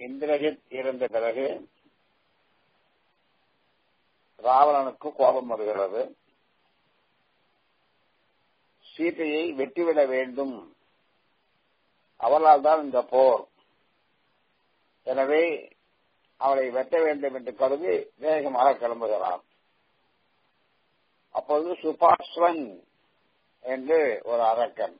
இந்திரஜித் இருந்த பிறகு ராவணனுக்கு கோபம் வருகிறது சீதையை வெட்டிவிட வேண்டும் அவளால் தான் இந்த போர் எனவே அவளை வெட்ட வேண்டும் என்று கருதி வேகமாக கிளம்புகிறான் அப்பொழுது சுபாஸ்வன் என்று ஒரு அரக்கன்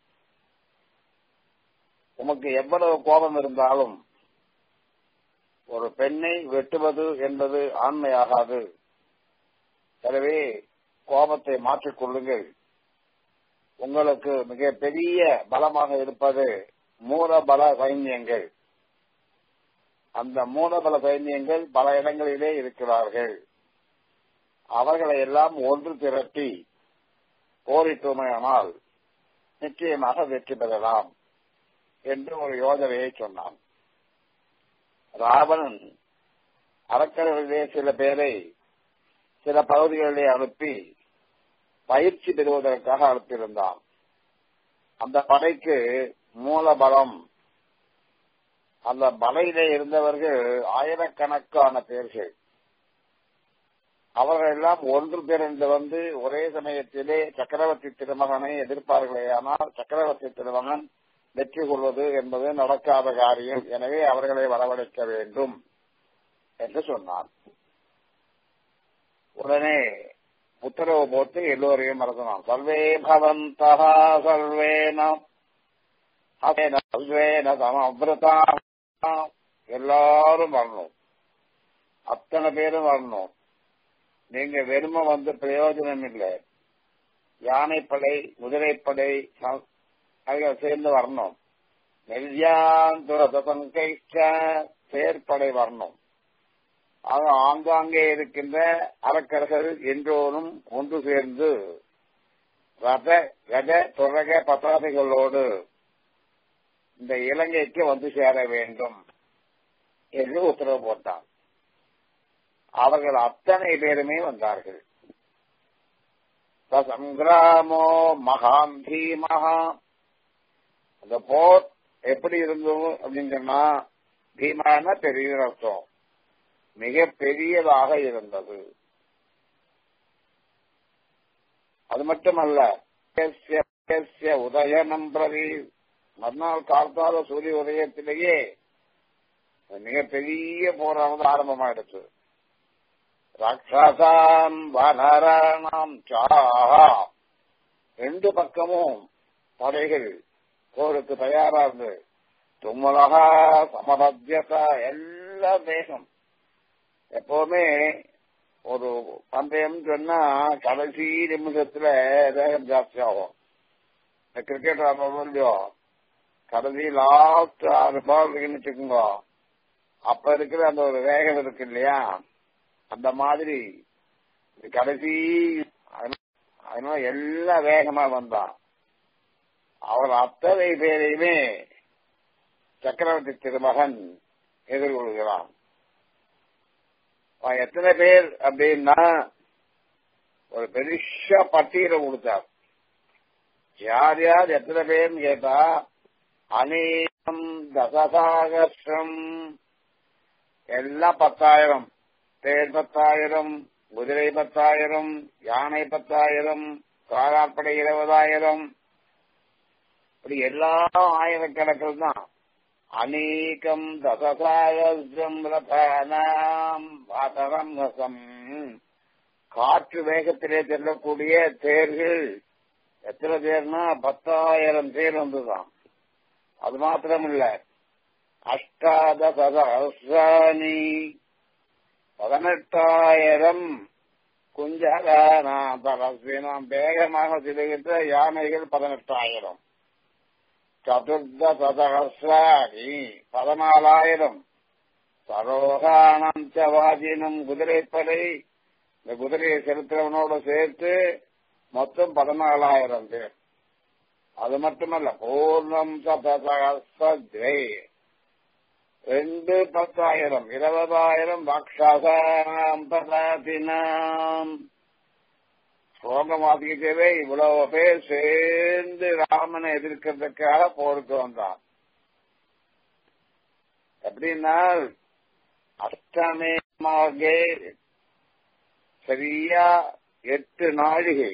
உமக்கு எவ்வளவு கோபம் இருந்தாலும் ஒரு பெண்ணை வெட்டுவது என்பது ஆண்மையாகாது எனவே கோபத்தை மாற்றிக் கொள்ளுங்கள் உங்களுக்கு மிக பெரிய பலமாக இருப்பது மூலபல சைன்யங்கள் அந்த மூலபல சைன்யங்கள் பல இடங்களிலே இருக்கிறார்கள் அவர்களை எல்லாம் ஒன்று திரட்டி போரிட்டுமையானால் நிச்சயமாக வெற்றி பெறலாம் என்று ஒரு யோஜனையை சொன்னான் ராவணன் அரக்கர்களிலே சில பேரை சில பகுதிகளிலே அனுப்பி பயிற்சி பெறுவதற்காக அனுப்பியிருந்தான் அந்த படைக்கு மூலபலம் அந்த பலையிலே இருந்தவர்கள் ஆயிரக்கணக்கான பேர்கள் அவர்கள் எல்லாம் ஒன்று திரண்டு வந்து ஒரே சமயத்திலே சக்கரவர்த்தி திருமகனை எதிர்ப்பார்களே ஆனால் சக்கரவர்த்தி திருமகன் வெற்றி கொள்வது என்பது நடக்காத காரியம் எனவே அவர்களை வரவழைக்க வேண்டும் என்று சொன்னார் உடனே உத்தரவு போட்டு எல்லோரையும் மறந்தனான் சர்வே பவந்தா சர்வேன சர்வேன சமபிரதா எல்லாரும் வரணும் அத்தனை பேரும் வரணும் நீங்க வெறும வந்து பிரயோஜனம் இல்லை யானைப்படை குதிரைப்படை அவைகள் சேர்ந்து வரணும் நெல்யாந்துரதங்கைச்ச செயற்படை வரணும் ஆக ஆங்காங்கே இருக்கின்ற அரக்கர்கள் என்றோரும் ஒன்று சேர்ந்து ரத கஜ துரக பதாதைகளோடு இந்த இலங்கைக்கு வந்து சேர வேண்டும் என்று உத்தரவு போட்டான் அவர்கள் அத்தனை பேருமே வந்தார்கள் சங்கிராமோ மகான் பீமஹா அந்த போர் எப்படி இருந்தது அப்படின்னு சொன்னா பீமான பெரிய அர்த்தம் மிக பெரியதாக இருந்தது அது மட்டுமல்ல உதயனம் பிரதி மறுநாள் காலத்தால சூரிய உதயத்திலேயே மிக பெரிய போரானது ஆரம்பமாயிடுச்சு ராட்சசாம் வனராணாம் சாஹா ரெண்டு பக்கமும் படைகள் போருக்கு தயாரா இருந்து தும்மலகா சமபத்தியதா எல்லா தேசம் எப்பவுமே ஒரு பந்தயம் சொன்னா கடைசி நிமிஷத்துல வேகம் ஜாஸ்தி ஆகும் இந்த கிரிக்கெட் ஆடுறோம் இல்லையோ கடைசி லாஸ்ட் ஆறு பால் இருக்குன்னு வச்சுக்கோங்க அப்ப இருக்கிற அந்த ஒரு வேகம் இருக்கு இல்லையா அந்த மாதிரி கடைசி அதனால எல்லாம் வேகமா வந்தான் அவர் அத்தனை பேரையுமே சக்கரவர்த்தி திருமகன் எதிர்கொள்கிறான் எத்தனை பேர் அப்படின்னா ஒரு பெரிய பட்டியலை கொடுத்தார் யார் யார் எத்தனை பேர்னு கேட்டா அநேகம் தசசாகரம் எல்லாம் பத்தாயிரம் தேர் பத்தாயிரம் குதிரை பத்தாயிரம் யானை பத்தாயிரம் காலாப்படை இருபதாயிரம் இப்படி எல்லாம் ஆயிரக்கணக்கில் தான் அநேகம் தசசாயிரம் ரதானாம் வாதரம் ரசம் காற்று வேகத்திலே செல்லக்கூடிய தேர்கள் எத்தனை பேர்னா பத்தாயிரம் பேர் வந்துதான் அது மாத்திரம் இல்ல அஷ்டாதசராணி பதினெட்டாயிரம் குஞ்சகானாம் வேகமாக செல்கின்ற யானைகள் பதினெட்டாயிரம் சதுர்த சதகசாணி பதினாலாயிரம் சரோகானம் சவாஜினம் குதிரைப்படை இந்த குதிரையை செலுத்துறவனோட சேர்த்து மொத்தம் பதினாலாயிரம் பேர் அது மட்டுமல்ல பூர்ணம் சதசகசே ரெண்டு பத்தாயிரம் இருபதாயிரம் ராட்சசாம் பதாதினாம் ஸ்லோகம் வாசிக்கவே இவ்வளவு பேர் சேர்ந்து ராமனை எதிர்க்கிறதுக்காக போருக்கு வந்தான் எப்படின்னா அஷ்டமேமாக சரியா எட்டு நாழிகை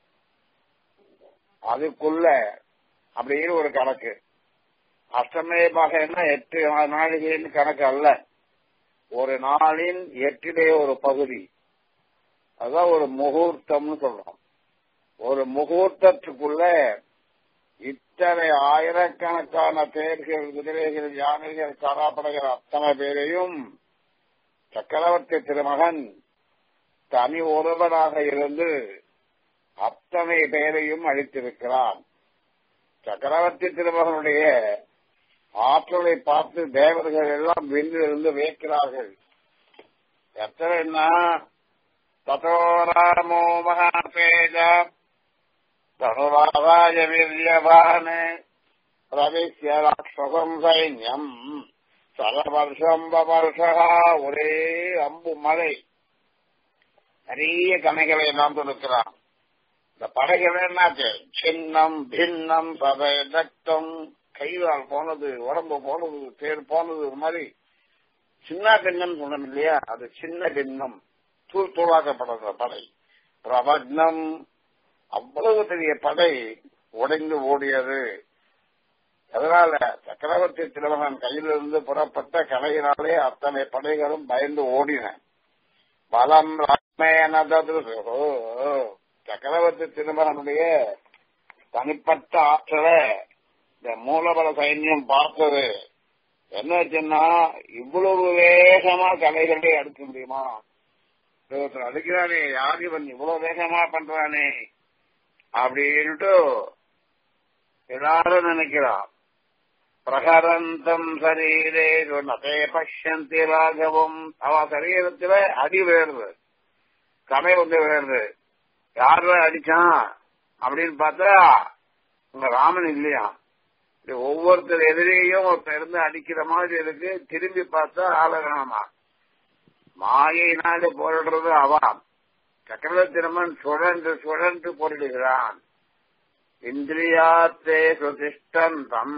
அதுக்குள்ள அப்படின்னு ஒரு கணக்கு அஷ்டமேமாக எட்டு நாழிகைன்னு கணக்கு அல்ல ஒரு நாளின் எட்டிலே ஒரு பகுதி அதான் ஒரு முகூர்த்தம்னு சொல்றோம் ஒரு முகூர்த்தத்துக்குள்ள இத்தனை ஆயிரக்கணக்கான பேர்கள் குதிரைகள் யானைகள் காணப்படுகிற அத்தனை பேரையும் சக்கரவர்த்தி திருமகன் தனி ஒருவனாக இருந்து அத்தனை பேரையும் அழித்திருக்கிறான் சக்கரவர்த்தி திருமகனுடைய ஆற்றலை பார்த்து தேவர்கள் எல்லாம் விண்ணிலிருந்து வேக்கிறார்கள் எத்தனைன்னா ததோராமோ மகாபேஜ தனுராஜ வீரியவான் பிரவிஷ்ய ராட்சசம் சைன்யம் சரவர்ஷம் வருஷா ஒரே அம்பு மழை நிறைய கணைகளை எல்லாம் கொடுக்கிறான் இந்த படைகள் என்னாச்சு சின்னம் பின்னம் சதை ரத்தம் கைகால் போனது உடம்பு போனது தேர் போனது இது மாதிரி சின்ன பின்னம் சொன்னோம் இல்லையா அது சின்ன பின்னம் தூள் தூளாக்கப்படுற படை பிரபக்னம் அவ்வளவு பெரிய படை உடைந்து ஓடியது அதனால சக்கரவர்த்தி திருமகன் கையிலிருந்து புறப்பட்ட கலையினாலே அத்தனை படைகளும் பயந்து ஓடின பலம் ராமேனது சக்கரவர்த்தி திருமகனுடைய தனிப்பட்ட ஆற்றலை இந்த மூலபல சைன்யம் பார்த்தது என்னாச்சுன்னா இவ்வளவு வேகமா கலைகளை அடுக்க முடியுமா ஒருத்தர் அடிக்கிறானே யார் இவன் இவ்வளவு வேகமா பண்றானே அப்படின்ட்டு எல்லாரும் நினைக்கிறான் பிரகரந்தம் சரீரே நதே பஷ்யந்தி ராகவும் அவ சரீரத்துல அடி விழுறது கலை வந்து விழுறது யார அடிச்சான் அப்படின்னு பார்த்தா உங்க ராமன் இல்லையா ஒவ்வொருத்தர் எதிரையும் ஒருத்தர் இருந்து அடிக்கிற மாதிரி இருக்கு திரும்பி பார்த்தா ஆளகானமா மாயினாலே போரிடுறது அவாம் சக்கரவர்த்திரமன் சுழன்று சுழன்று போரிடுகிறான் இந்திரியாத்தே சுதிஷ்டந்தம்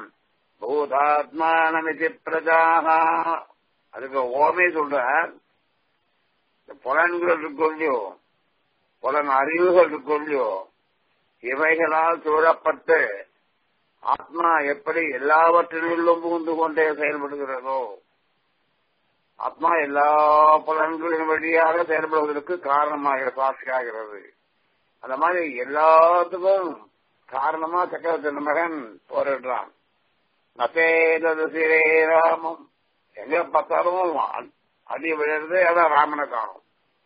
பூதாத்மானமிதி பிரஜாக அதுக்கு ஓமே சொல்ற புலன்கள் இருக்கொள்ளியோ புலன் அறிவுகள் இருக்கொள்ளியோ இவைகளால் சூழப்பட்டு ஆத்மா எப்படி எல்லாவற்றிலும் புகுந்து கொண்டே செயல்படுகிறதோ ஆத்மா எல்லா பலன்களின் வழியாக செயல்படுவதற்கு காரணமாக சாட்சியாகிறது அந்த மாதிரி எல்லாத்துக்கும் காரணமா சக்கரவர்த்தி மகன் போரிடுறான் நசேதது சிரேராமம் எங்க பார்த்தாலும் அடி விழுறது அதான் ராமனை காணும்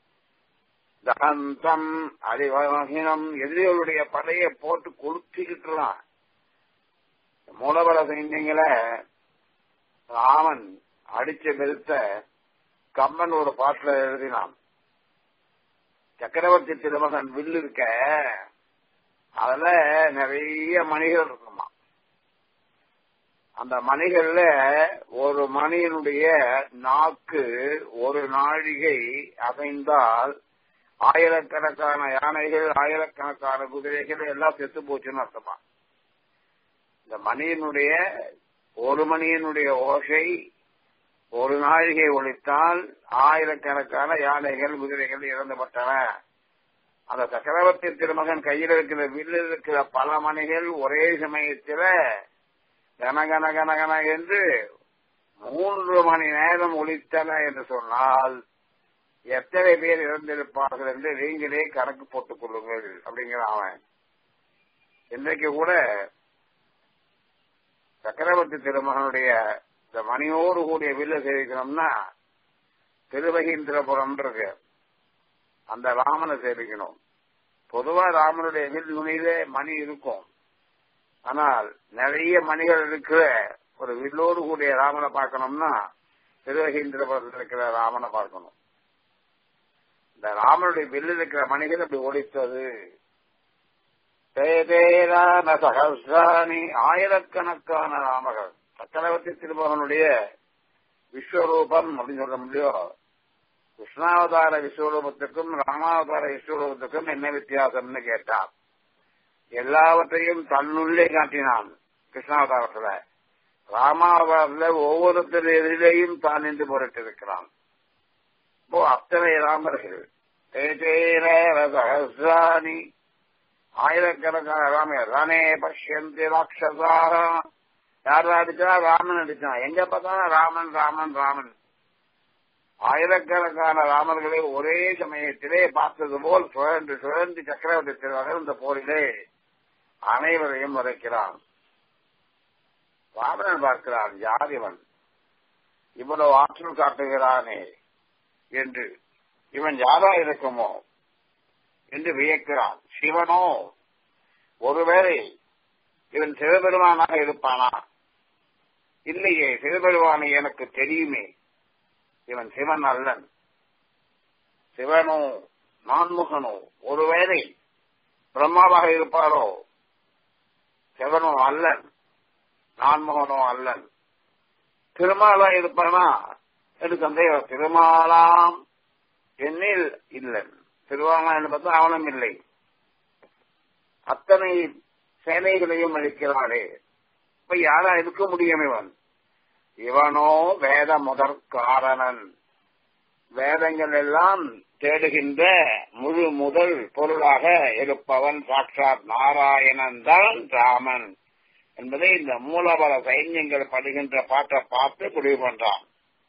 தகந்தம் அடிவகினம் எதிரிகளுடைய படையை போட்டு கொளுத்திக்கிட்டுலாம் மூலபல சைன்யங்களை ராமன் அடிச்ச பெருத்த கம்மன் ஒரு பாட்டுல எழுதினான் சக்கரவர்த்தி திருமகன் வில்லு இருக்க அதுல நிறைய மணிகள் இருக்குமா அந்த மணிகள்ல ஒரு மணியினுடைய நாக்கு ஒரு நாழிகை அசைந்தால் ஆயிரக்கணக்கான யானைகள் ஆயிரக்கணக்கான குதிரைகள் எல்லாம் செத்து போச்சுன்னு அர்த்தமா இந்த மணியினுடைய ஒரு மணியினுடைய ஓசை ஒரு நாழிகை ஒழித்தால் ஆயிரக்கணக்கான யானைகள் குதிரைகள் இறந்துபட்டன அந்த சக்கரவர்த்தி திருமகன் கையில் இருக்கிற வில்லில் இருக்கிற பல மணிகள் ஒரே சமயத்தில் கனகன கனகன என்று மூன்று மணி நேரம் ஒழித்தன என்று சொன்னால் எத்தனை பேர் இறந்திருப்பார்கள் என்று நீங்களே கணக்கு போட்டுக் கொள்ளுங்கள் அப்படிங்கிற அவன் இன்றைக்கு கூட சக்கரவர்த்தி திருமகனுடைய இந்த மணியோடு கூடிய வில்ல சேவிக்கணும்னா திருவகீந்திரபுரம் இருக்கு அந்த ராமனை சேவிக்கணும் பொதுவா ராமனுடைய வில் நுனியிலே மணி இருக்கும் ஆனால் நிறைய மணிகள் இருக்கிற ஒரு வில்லோடு கூடிய ராமனை பார்க்கணும்னா திருவகீந்திரபுரத்தில் இருக்கிற ராமனை பார்க்கணும் இந்த ராமனுடைய வில்லு இருக்கிற மணிகள் அப்படி ஒழித்தது தேதேரான சகசிராணி ஆயிரக்கணக்கான ராமர்கள் சக்கரவர்த்தி திருமகனுடைய விஸ்வரூபம் அப்படின்னு சொல்ல முடியும் கிருஷ்ணாவதார விஸ்வரூபத்துக்கும் ராமாவதார விஸ்வரூபத்துக்கும் என்ன வித்தியாசம்னு கேட்டான் எல்லாவற்றையும் தன்னுள்ளே காட்டினான் கிருஷ்ணாவதாரத்துல ராமாவதாரில் ஒவ்வொருத்தர் எதிரிலேயும் தான் நின்று பொருட்டிருக்கிறான் இப்போ அத்தனை ராமர்கள் சகசிராணி ஆயிரக்கணக்கான ராமர் ரானே பஷ்யந்தி ராட்சசாக யார் அடிச்சா ராமன் அடிச்சான் எங்க பார்த்தாலும் ராமன் ராமன் ராமன் ஆயிரக்கணக்கான ராமர்களை ஒரே சமயத்திலே பார்த்தது போல் சுழன்று சுழன்று சக்கரவர்த்தி திருவாக இந்த போரிலே அனைவரையும் உரைக்கிறான் ராவணன் பார்க்கிறான் யார் இவன் இவ்வளவு ஆற்றல் காட்டுகிறானே என்று இவன் யாரா இருக்குமோ என்று வியக்கிறான் சிவனோ ஒருவேளை இவன் சிவபெருமானாக இருப்பானா இல்லையே சிவபெருமானை எனக்கு தெரியுமே இவன் சிவன் அல்லன் சிவனோ நான்முகனோ ஒருவேளை பிரம்மாவாக இருப்பாரோ சிவனோ அல்லன் நான்முகனோ அல்லன் திருமாலா இருப்பானா என்று சந்தேகம் திருமாலாம் என்னில் இல்லன் திருவானா என்று பார்த்தா அவனும் இல்லை அத்தனை சேனைகளையும் அளிக்கிறானே இப்ப யாரா இருக்க முடியும் இவன் இவனோ வேத முதற்காரணன் வேதங்கள் எல்லாம் தேடுகின்ற முழு முதல் பொருளாக இருப்பவன் சாட்சாத் நாராயணன் தான் ராமன் என்பதை இந்த மூலபல சைன்யங்கள் படுகின்ற பாட்டை பார்த்து முடிவு பண்றான்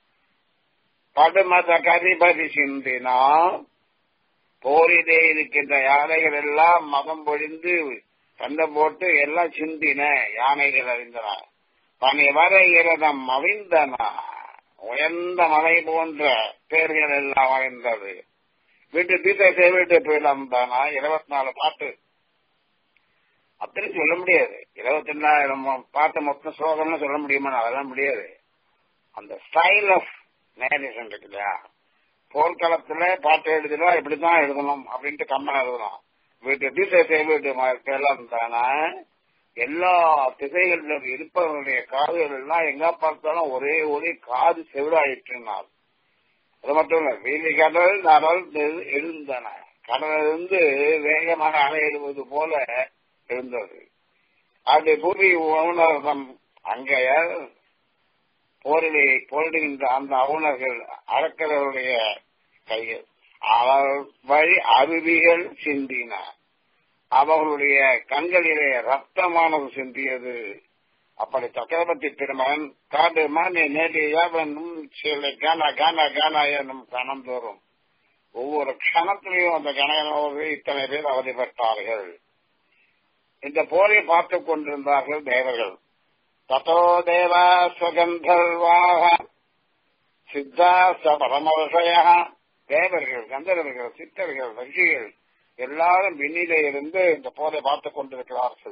படுமத கதிபதி சிந்தினா போரிலே இருக்கின்ற யானைகள் எல்லாம் மதம் பொழிந்து சண்டை போட்டு எல்லாம் சிந்தின யானைகள் அறிந்தன பனி வர இரதம் அவிந்தன உயர்ந்த மலை போன்ற பேர்கள் எல்லாம் அடைந்தது வீட்டு தீர்த்த சேவிட்டு பிளந்தனா இருபத்தி நாலு பாட்டு அப்படி சொல்ல முடியாது இருபத்தி ரெண்டாயிரம் பாட்டு மொத்தம் ஸ்லோகம்னு சொல்ல முடியுமா அதெல்லாம் முடியாது அந்த ஸ்டைல் ஆஃப் நேரேஷன் இருக்கு இல்லையா போர்க்களத்துல பாட்டு எழுதினா இப்படித்தான் எழுதணும் அப்படின்ட்டு கம்மன் எழுதணும் வீட்டு திசை வீட்டு எல்லாம் தானே எல்லா திசைகளிலும் இருப்பவர்களுடைய காதுகள் எல்லாம் எங்க பார்த்தாலும் ஒரே ஒரே காது செவிடாயிட்டுனார் அது மட்டும் இல்ல வீதி கடல் நடல் எழுந்தன கடலிருந்து வேகமாக அலை எழுவது போல எழுந்தது அது புவி உணர்தம் அங்க போரிலே போரிடுகின்ற அந்த அவுணர்கள் அறக்கிறவருடைய கையில் அவர் வழி அருவிகள் சிந்தின அவர்களுடைய கண்களிலே ரத்தமானது சிந்தியது அப்படி சக்கரவர்த்தி திருமகன் காடு மானே நேற்று யாவனும் சிலை கானா கானா கானா என்னும் கணம் தோறும் ஒவ்வொரு க்ஷணத்திலையும் அந்த கணவனோடு இத்தனை பேர் அவதிப்பட்டார்கள் இந்த போரை பார்த்துக் கொண்டிருந்தார்கள் தேவர்கள் ததோ தேவா சுகந்தர்வாக சித்தாச பரமவசய தேவர்கள் கந்தர்வர்கள் சித்தர்கள் ரிஷிகள் எல்லாரும் விண்ணிலே இருந்து இந்த போரை பார்த்துக் கொண்டிருக்கிறார்கள்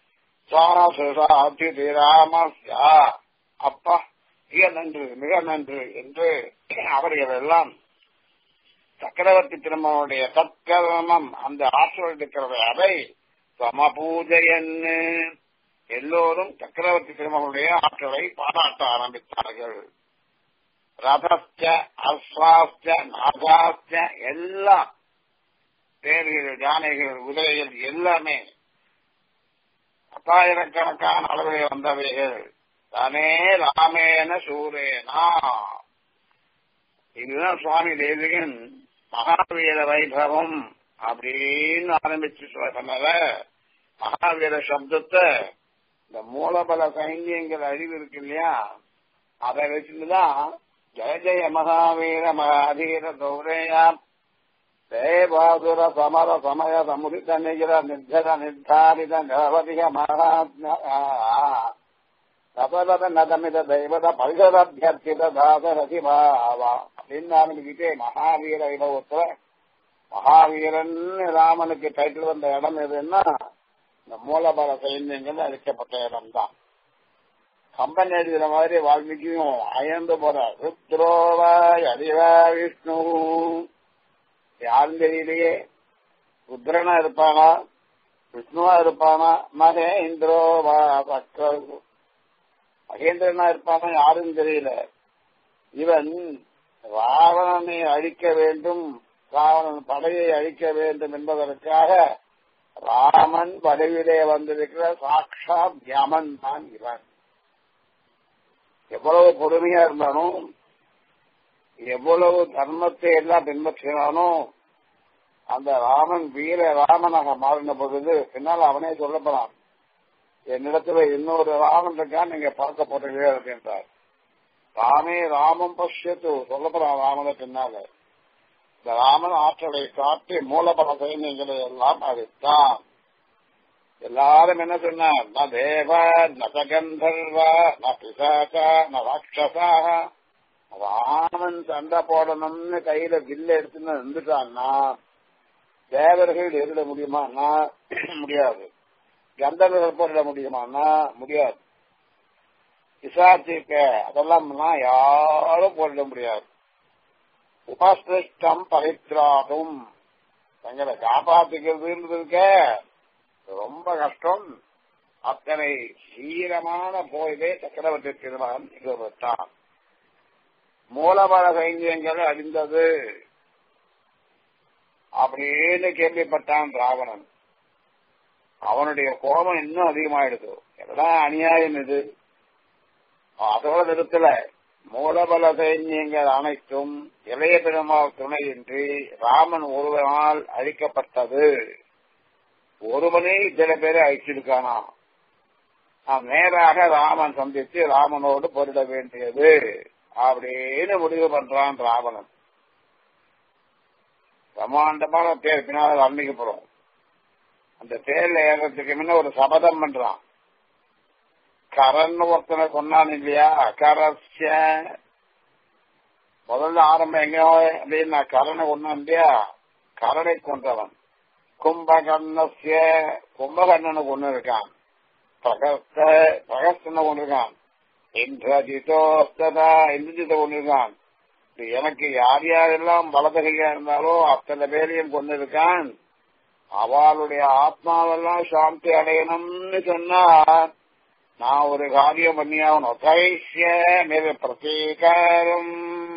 ராமஸ்யா அப்பா மிக நன்று மிக நன்று என்று அவர்கள் எல்லாம் சக்கரவர்த்தி திருமணனுடைய தற்கர்மம் அந்த ஆற்றல் இருக்கிறது அதை சமபூஜையன்னு எல்லோரும் சக்கரவர்த்தி திருமகளுடைய ஆற்றலை பாராட்ட ஆரம்பித்தார்கள் ரதஸ்ட அஸ்வாஸ்ட நாகாஸ்ட எல்லாம் தேர்கள் யானைகள் குதிரைகள் எல்லாமே பத்தாயிரக்கணக்கான அளவில் வந்தவைகள் தானே ராமேன சூரேனா இதுதான் சுவாமி தேவிகன் மகாவீர வைபவம் அப்படின்னு ஆரம்பிச்சு சொன்னத மகாவீர சப்தத்தை இந்த மூலபல சைன்யங்கள் அறிவு இருக்கு இல்லையா அதை வச்சுட்டுதான் ஜெய ஜெய மகாவீர மகாதீர கௌரேயா தேவாசுர சமர சமய சமுதித நிகிர நிர்ஜர நிர்தாரித நிரவதிக மகாத்மா சபலத நதமித தெய்வத பரிசரபியர்த்தித தாச ரசிபாவா அப்படின்னு ஆரம்பிக்கிட்டே மகாவீர வைபவத்துல மகாவீரன் ராமனுக்கு டைட்டில் வந்த இடம் எதுன்னா இந்த மூலபல சைன்யங்கள் அழிக்கப்பட்ட இடம் தான் கம்பன் எழுதுற மாதிரி வால்மீகியும் அயர்ந்து போற ருத்ரோவாய் அறிவா விஷ்ணு யாரும் தெரியலையே ருத்ரனா இருப்பானா விஷ்ணுவா இருப்பானா மகேந்திரோவா மகேந்திரனா இருப்பானா யாரும் தெரியல இவன் ராவணனை அழிக்க வேண்டும் ராவணன் படையை அழிக்க வேண்டும் என்பதற்காக ராமன் வடிவிலே வந்திருக்கிற சாட்சாத் யமன் தான் இவன் எவ்வளவு பொறுமையா இருந்தாலும் எவ்வளவு தர்மத்தை எல்லாம் பின்பற்றினானோ அந்த ராமன் வீர ராமனாக மாறின பொழுது பின்னால் அவனே சொல்லப்படான் என்னிடத்துல இன்னொரு ராமன் இருக்கான் நீங்க பார்க்க போறீங்க அப்படின்றார் ராமே ராமம் பஷ்யத்து சொல்லப்படான் ராமனை பின்னால இந்த ராமன் ஆற்றலை காட்டி மூலபல சைன்யங்களை எல்லாம் அழித்தான் எல்லாரும் என்ன சொன்னார் ந தேவ ந சகந்தர்வ ந பிசாசா ந ராட்சசாக ராமன் சண்டை போடணும்னு கையில வில்ல எடுத்துன்னு நின்றுட்டான்னா தேவர்கள் எதிர முடியுமான்னா முடியாது கந்தர்கள் போரிட முடியுமான்னா முடியாது பிசாச்சிக்க அதெல்லாம் யாரும் போரிட முடியாது உபசிருஷ்டம் பரித்ராகும் தங்களை காப்பாத்திக்கிறதுன்றது இருக்க ரொம்ப கஷ்டம் அத்தனை சீரமான போயிலே சக்கரவர்த்தி திருமகன் நிகழ்த்தான் மூலபல சைன்யங்கள் அழிந்தது அப்படின்னு கேள்விப்பட்டான் ராவணன் அவனுடைய கோபம் இன்னும் அதிகமாயிடுது எல்லாம் அநியாயம் இது அதோட நிறுத்தல மூலபல சைன்யங்கள் அனைத்தும் இளைய பெருமாள் துணையின்றி ராமன் ஒருவனால் அழிக்கப்பட்டது ஒருவனே சில பேரை அழிச்சிருக்கானா நாம் நேராக ராமன் சந்தித்து ராமனோடு பொருட வேண்டியது அப்படின்னு முடிவு பண்றான் ராவணன் பிரம்மாண்டமான பேர் பின்னால் வர்ணிக்கப்படும் அந்த பேர்ல ஏறதுக்கு முன்ன ஒரு சபதம் பண்றான் கரன் ஒருத்தனை கொண்டான் இல்லையா கரஸ்ய முதல்ல ஆரம்பம் எங்க அப்படின்னா கரனை கொண்டான் இல்லையா கரனை கொன்றவன் கும்பகர்ணஸ்ய கும்பகர்ணனை கொண்டு இருக்கான் பிரகஸ்த பிரகஸ்தனை கொண்டு இருக்கான் இந்திரஜிதோஸ்ததா இந்திரஜித்தை கொண்டு இருக்கான் எனக்கு யார் யாரெல்லாம் வலதகையா இருந்தாலோ அத்தனை பேரையும் கொண்டு இருக்கான் அவளுடைய ஆத்மாவெல்லாம் சாந்தி அடையணும்னு சொன்னா நான் ஒரு காரியம் பண்ணியாகணும் கைசிய மேல பிரதீகாரம்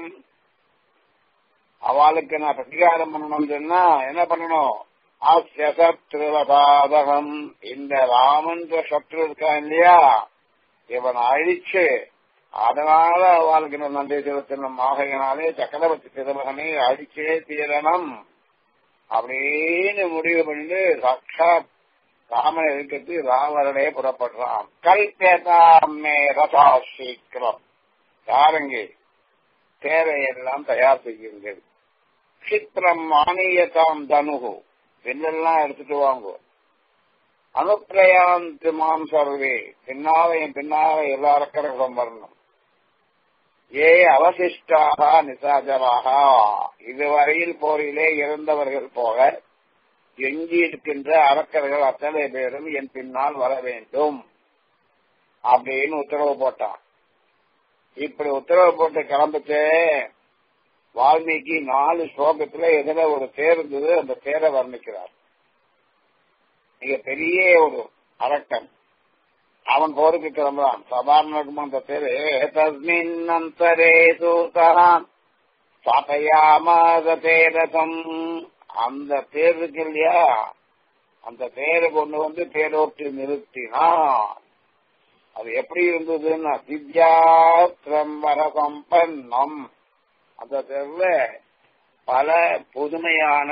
அவளுக்கு நான் பிரதிகாரம் பண்ணணும் சொன்னா என்ன பண்ணணும் ஆசிய சத்ருவபாதகம் இந்த ராமன்ற சத்ரு இருக்கான் இல்லையா இவன் அழிச்சு அதனால அவளுக்கு நான் நன்றி செலுத்தணும் ஆகையினாலே சக்கரவர்த்தி திருமகனை அழிச்சே தீரணும் அப்படின்னு முடிவு பண்ணிட்டு சாட்சாத் ராமன் இருக்கிறது ராவரனே புறப்படுறான் கல்பேதாமே ரசா சீக்கிரம் யாருங்க தேவையெல்லாம் தயார் செய்யுங்கள் சித்திரம் மானியதாம் தனுகு வில்லெல்லாம் எடுத்துட்டு வாங்க அனுப்பிரயாந்து மாம் சர்வே பின்னால என் பின்னால எல்லா ரக்கரங்களும் வரணும் ஏ அவசிஷ்டாக நிசாஜராக இதுவரையில் போரிலே இறந்தவர்கள் போக எஞ்சி இருக்கின்ற அரக்கர்கள் அத்தனை பேரும் என் பின்னால் வர வேண்டும் அப்படின்னு உத்தரவு போட்டான் இப்படி உத்தரவு போட்டு கிளம்பிச்சு வால்மீகி நாலு ஸ்லோகத்துல எதுல ஒரு தேர் இருந்தது அந்த தேரை வர்ணிக்கிறார் மிக பெரிய ஒரு அரக்கன் அவன் போருக்கு கிளம்புறான் சாதாரண அந்த பேரு தஸ்மின் அந்தரே சூதான் சாத்தையாமத தேரசம் அந்த தேர் இருக்கு இல்லையா அந்த தேரை கொண்டு வந்து தேரோட்டி நிறுத்தினான் அது எப்படி இருந்ததுன்னா திவ்யாத்திரம் வரசம்பன்னம் அந்த தேர்ல பல புதுமையான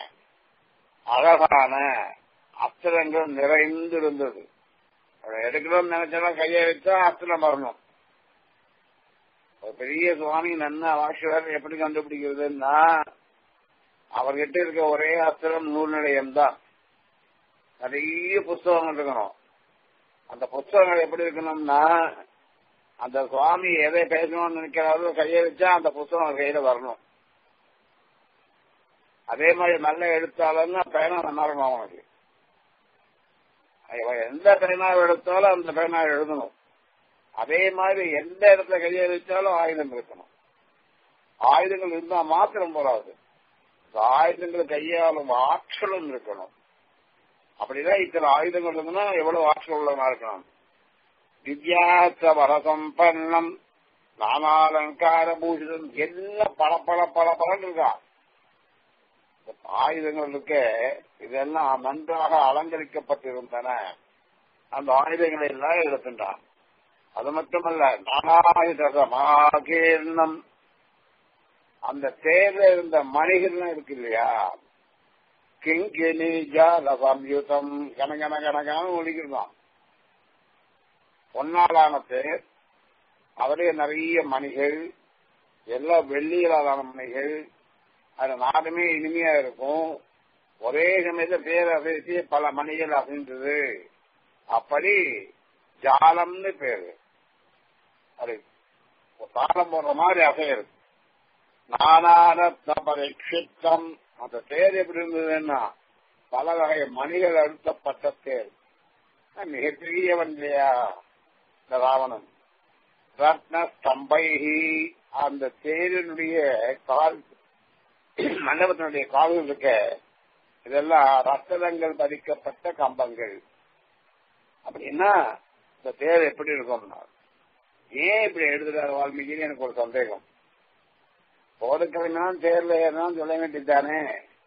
அழகான அஸ்திரங்கள் நிறைந்திருந்தது அதை எடுக்கணும்னு நினைச்சா கையை வச்சா அஸ்திரம் வரணும் ஒரு பெரிய சுவாமி நன்னா வாஷர் எப்படி கண்டுபிடிக்கிறதுன்னா அவர்கிட்ட இருக்க ஒரே அஸ்திரம் நூல்நிலையம் தான் நிறைய புஸ்தகங்கள் இருக்கணும் அந்த புஸ்தகங்கள் எப்படி இருக்கணும்னா அந்த சுவாமி எதை பேசணும்னு நினைக்கிறாரோ கையை வச்சா அந்த புஸ்தகம் கையில வரணும் அதே மாதிரி நல்ல எழுத்தாளர்னா பேனா நல்லா இருக்கணும் அவனுக்கு எந்த பேனாவை எடுத்தாலும் அந்த பேனா எழுதணும் அதே மாதிரி எந்த இடத்துல கையை வச்சாலும் ஆயுதம் இருக்கணும் ஆயுதங்கள் இருந்தா மாத்திரம் போறாது ஆயுதங்கள் கையாளும் ஆற்றலும் இருக்கணும் அப்படிதான் இத்தனை ஆயுதங்கள் இருந்ததுன்னா எவ்வளவு ஆற்றல் உள்ளவனா இருக்கணும் திவ்யாச வரசம்பன்னம் நானாலங்கார பூஷிதம் எல்லாம் பல பல பல பலன் இருக்கா ஆயுதங்கள் இருக்க இதெல்லாம் நன்றாக அலங்கரிக்கப்பட்டிருந்தன அந்த ஆயுதங்களை எல்லாம் எடுத்துட்டான் அது மட்டுமல்ல நானாயுதமாகீர்ணம் அந்த தேர்ல இருந்த மணிகள்லாம் இருக்கு இல்லையா கிங்கினி ஜால சம்யுதம் கனகன கனகான ஒழிக்கிறான் பொன்னாலான தேர் அதிலே நிறைய மணிகள் எல்லாம் வெள்ளியிலான மணிகள் அது நாடுமே இனிமையா இருக்கும் ஒரே சமயத்துல பேர் அசைச்சு பல மணிகள் அசைந்தது அப்படி ஜாலம்னு பேரு அது தாளம் போடுற மாதிரி அசையிறது நானாரத்ன பரீட்சித்தம் அந்த தேர் எப்படி இருந்ததுன்னா பல வகை மணிகள் அழுத்தப்பட்ட தேர் மிகப்பெரியவன் இல்லையா இந்த ராவணன் ரத்ன ஸ்தம்பைகி அந்த தேரினுடைய கால் மண்டபத்தினுடைய கால்கள் இருக்க இதெல்லாம் ரத்தனங்கள் பதிக்கப்பட்ட கம்பங்கள் அப்படின்னா இந்த தேர் எப்படி இருக்கும்னா ஏன் இப்படி எழுதுறாரு வால்மீகின்னு எனக்கு ஒரு சந்தேகம் போதுக்கிழமைதான் தேர்ல ஏறினாலும் சொல்ல வேண்டியதானே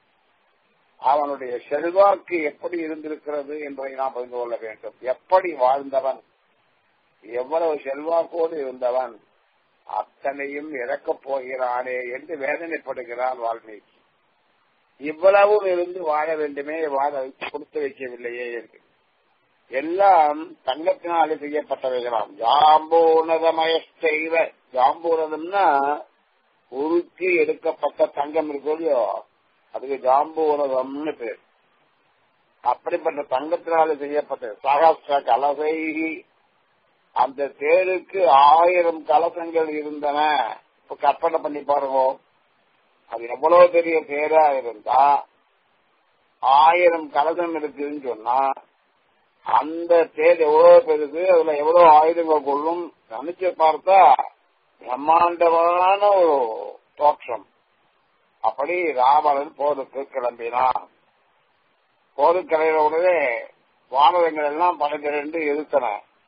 அவனுடைய செல்வாக்கு எப்படி இருந்திருக்கிறது என்பதை நாம் புரிந்து கொள்ள வேண்டும் எப்படி வாழ்ந்தவன் எவ்வளவு செல்வாக்கோடு இருந்தவன் அத்தனையும் இறக்கப் போகிறானே என்று வேதனைப்படுகிறான் வால்மீகி இவ்வளவும் இருந்து வாழ வேண்டுமே வாழ கொடுத்து வைக்கவில்லையே என்று எல்லாம் தங்கத்தினாலே செய்யப்பட்டவைகளாம் ஜாம்பூனதமய செய்வ ஜாம்பூனதம்னா உருக்கி எடுக்கப்பட்ட தங்கம் இருக்கு இல்லையோ அதுக்கு ஜாம்பூனதம்னு பேர் அப்படிப்பட்ட தங்கத்தினால செய்யப்பட்ட சகஸ்ர கலசைகி அந்த தேருக்கு ஆயிரம் கலசங்கள் இருந்தன இப்ப கற்பனை பண்ணி பாருங்க அது எவ்வளவு பெரிய தேரா இருந்தா ஆயிரம் கலசம் இருக்குதுன்னு சொன்னா அந்த தேர் எவ்வளவு பெருசு அதுல எவ்வளவு ஆயுதங்கள் கொள்ளும் நினைச்சு பார்த்தா பிரம்மாண்டமான ஒரு தோற்றம் அப்படி ராவணன் போருக்கு கிளம்பினான் போருக்கு கிளம்பின உடனே வானரங்கள் எல்லாம் படைத்திரண்டு எதிர்த்தன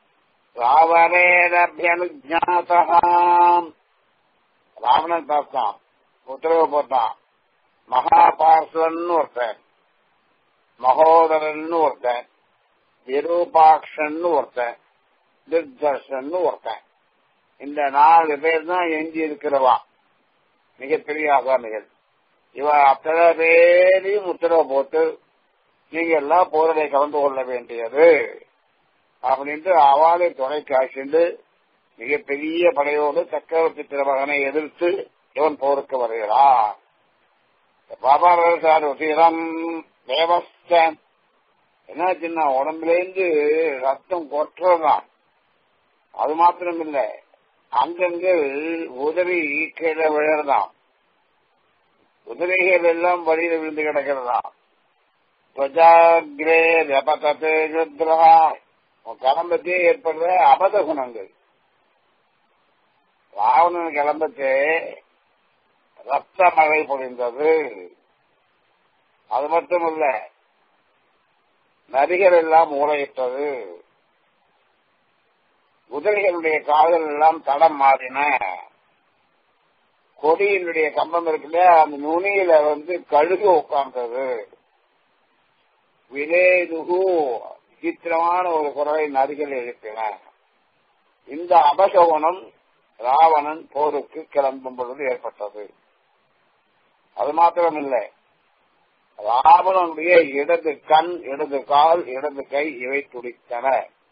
ராவணேரபியனுஜாதாம் ராவணன் பார்த்தான் உத்தரவு போட்டான் மகாபார்சன் ஒருத்தன் மகோதரன் ஒருத்தன் விரூபாக்ஷன் ஒருத்தன் துர்தர்ஷன் ஒருத்தன் இந்த நாலு பேர் தான் எஞ்சி இருக்கிறவா மிகப்பெரிய ஆசாமிகள் இவ அத்தனை பேரையும் உத்தரவு போட்டு நீங்க எல்லாம் போரலை கலந்து கொள்ள வேண்டியது அப்படின்ட்டு அவாலை துணை காய்ச்சிண்டு மிகப்பெரிய படையோடு சக்கரவர்த்தி திருமகனை எதிர்த்து இவன் போருக்கு வருகிறான் பாபாரசாரம் தேவஸ்தன் என்னாச்சுன்னா உடம்புலேருந்து ரத்தம் கொட்டுறதான் அது மாத்திரம் இல்ல அங்கங்க உதவி கீழே விழறதாம் உதவிகள் எல்லாம் வழியில விழுந்து கிடக்கிறதாம் துவஜாகிரே ரபதத்து ருத்ரா கிளம்பத்தே ஏற்படுற அபத குணங்கள் ராவணன் கிளம்பத்தே ரத்த மழை பொழிந்தது அது மட்டும் இல்ல நதிகள் எல்லாம் மூளையிட்டது குதிரைகளுடைய கால்கள் எல்லாம் தடம் மாறின கொடியினுடைய கம்பம் இருக்குல்ல அந்த நுனியில வந்து கழுகு உட்கார்ந்தது விலேதுகு விசித்திரமான ஒரு குரலை நதிகள் எழுப்பின இந்த அபசகுணம் ராவணன் போருக்கு கிளம்பும் பொழுது ஏற்பட்டது அது மாத்திரமில்லை ராவணனுடைய இடது கண் இடது கால் இடது கை இவை துடித்தன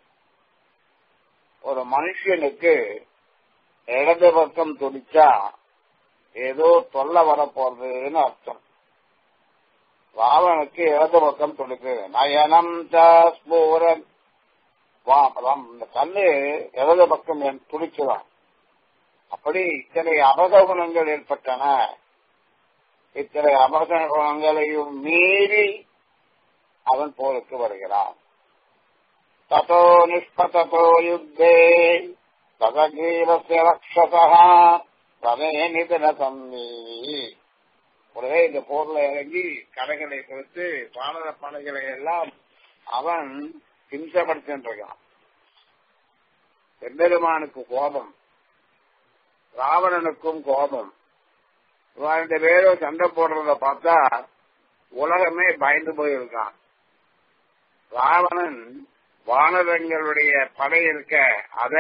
ஒரு மனுஷனுக்கு இடது பக்கம் துடிச்சா ஏதோ தொல்லை வரப்போறதுன்னு அர்த்தம் ராவனுக்கு இடது பக்கம் துடிக்கு நயனம் ஸ்பூரன் இந்த கண்ணு இடது பக்கம் துடிச்சுதான் அப்படி இத்தனை அபககுணங்கள் ஏற்பட்டன இத்தனை அபககுணங்களையும் மீறி அவன் போருக்கு வருகிறான் ததோ நிஷ்பதோ யுத்தே ததகீரஸ்ய ரக்ஷசா ததே நிதன சம்மீதி உடனே இந்த போர்ல இறங்கி கடைகளை கொடுத்து பானர படைகளை எல்லாம் அவன் ஹிம்சப்படுத்தின்றிருக்கான் எம்பெருமானுக்கு கோபம் ராவணனுக்கும் கோபம் ரெண்டு பேரும் சண்டை போடுறத பார்த்தா உலகமே பயந்து போயிருக்கான் ராவணன் வானரங்களுடைய படை இருக்க அத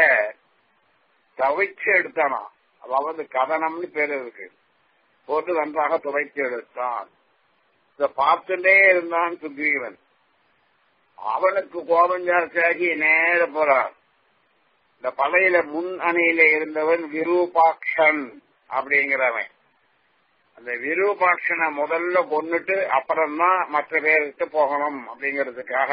தவிச்சு எடுத்தானா அதாவது கதனம்னு பேர் இருக்கு போட்டு நன்றாக துவைத்து எடுத்தான் இத பார்த்துட்டே இருந்தான் சுக்ரீவன் அவனுக்கு கோபம் ஜாஸ்தியாகி நேர போறான் இந்த படையில முன் அணியில இருந்தவன் விரூபாக்ஷன் அப்படிங்கிறவன் அந்த விரூபாட்சனை முதல்ல கொண்டுட்டு அப்புறம்தான் மற்ற பேருக்கு போகணும் அப்படிங்கிறதுக்காக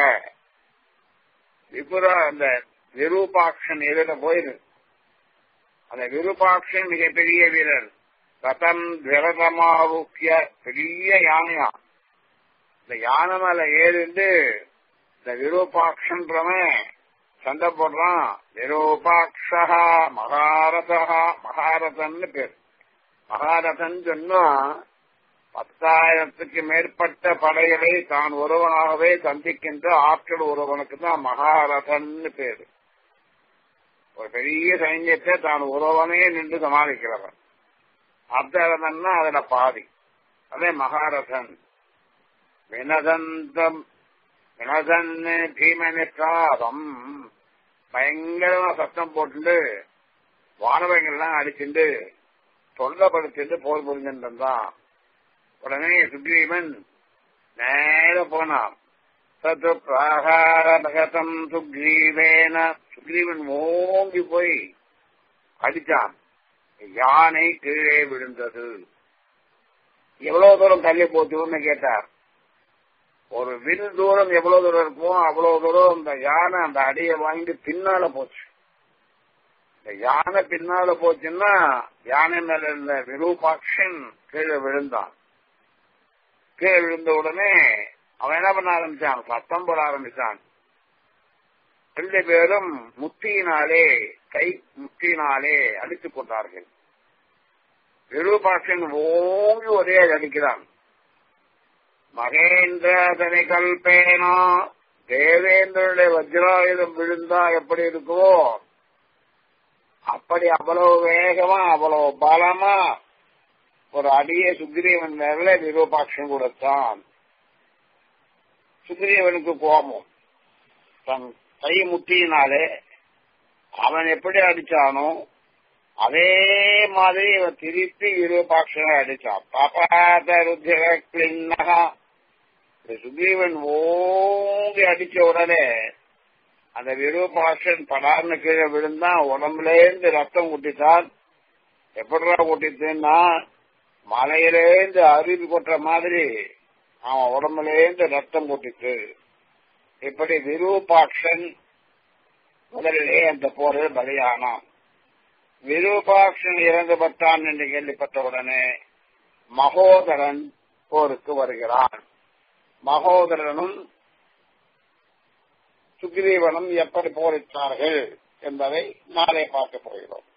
விபுரா அந்த விரூபாட்சன் எதிர போயிரு அந்த விரூபாட்சன் மிகப்பெரிய வீரன் ரதம் விரதமாவுக்கிய பெரிய யானையா இந்த யானை மேல ஏறிண்டு இந்த விரூபாட்சன்றவன் சண்டை போடுறான் விரூபாட்சா மகாரதா மகாரதன்னு பேர் மகாரதன் சொன்னா பத்தாயிரத்துக்கு மேற்பட்ட படைகளை தான் ஒருவனாகவே சந்திக்கின்ற ஆற்றல் ஒருவனுக்கு தான் மகாரதன்னு பேரு ஒரு பெரிய சைன்யத்தை தான் ஒருவனே நின்று சமாளிக்கிறவன் அர்த்தரதன்னா அதுல பாதி அதே மகாரதன் வினதந்தம் வினதன் பீமனிக்காதம் பயங்கரமா சத்தம் போட்டுட்டு வானவங்கள்லாம் அடிச்சுட்டு தொல்லப்படுத்திட்டு போர் புரிஞ்சின்றான் உடனே சுக்ரீவன் நேர போனான் சத்து பிராகார பகதம் சுக்ரீவேன சுக்ரீவன் ஓங்கி போய் அடிச்சான் யானை கீழே விழுந்தது எவ்வளவு தூரம் தள்ளி போச்சுன்னு கேட்டார் ஒரு வில் தூரம் எவ்வளவு தூரம் இருக்குமோ அவ்வளவு தூரம் இந்த யானை அந்த அடியை வாங்கி பின்னால போச்சு இந்த யானை பின்னால போச்சுன்னா யானை மேல இருந்த விரூபாக்ஷன் கீழே விழுந்தான் கீழே விழுந்த உடனே அவன் என்ன பண்ண ஆரம்பிச்சான் சத்தம் போட ஆரம்பிச்சான் ரெண்டு பேரும் முத்தியினாலே கை முத்தியினாலே அடித்துக் கொண்டார்கள் விரூபாக்ஷன் ஓங்கி ஒரே அடிக்கிறான் மகேந்திரதனை கல்பேனா தேவேந்திரனுடைய வஜ்ராயுதம் விழுந்தா எப்படி இருக்குமோ அப்படி அவ்வளவு வேகமா அவ்வளவு பலமா ஒரு அடியே சுக்ரீவன் மேல விரூபாட்சன் கொடுத்தான் சுக்ரீவனுக்கு கோபம் தன் கை முட்டியினாலே அவன் எப்படி அடிச்சானோ அதே மாதிரி இவன் திருப்பி விரூபாட்சனை அடிச்சான் பாபாத ருத்திர கிளின்னகா சுக்ரீவன் ஓங்கி அடிச்ச உடனே அந்த விரூபாஷன் படார்னு கீழே விழுந்தான் உடம்புல இருந்து ரத்தம் கொட்டித்தான் எப்படிடா கொட்டிச்சுன்னா மலையிலேருந்து அருவி கொட்டுற மாதிரி அவன் உடம்புல இருந்து ரத்தம் கொட்டிச்சு இப்படி விரூபாக்ஷன் முதலிலே அந்த போரில் பலியானான் விரூபாக்ஷன் இறந்து பட்டான் என்று கேள்விப்பட்ட உடனே மகோதரன் போருக்கு வருகிறான் மகோதரனும் சுக்ரீவனும் எப்படி போரிட்டார்கள் என்பதை நாளை பார்க்க போகிறோம்